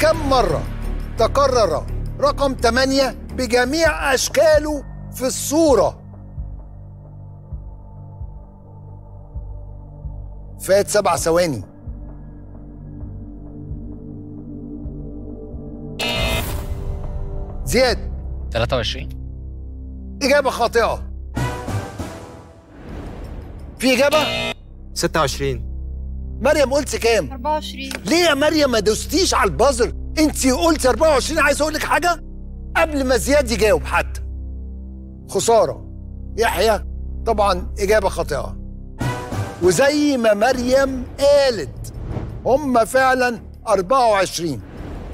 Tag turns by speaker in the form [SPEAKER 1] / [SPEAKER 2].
[SPEAKER 1] كم مرة تكرر رقم 8 بجميع أشكاله في الصورة فات سبع ثواني زياد
[SPEAKER 2] 23
[SPEAKER 1] إجابة خاطئة في إجابة
[SPEAKER 3] 26
[SPEAKER 1] مريم قلت كام
[SPEAKER 4] 24
[SPEAKER 1] ليه يا مريم ما دوستيش على البازر انت قلت 24 عايز اقول لك حاجه قبل ما زياد يجاوب حتى خساره يحيى طبعا اجابه خاطئه وزي ما مريم قالت هم فعلا 24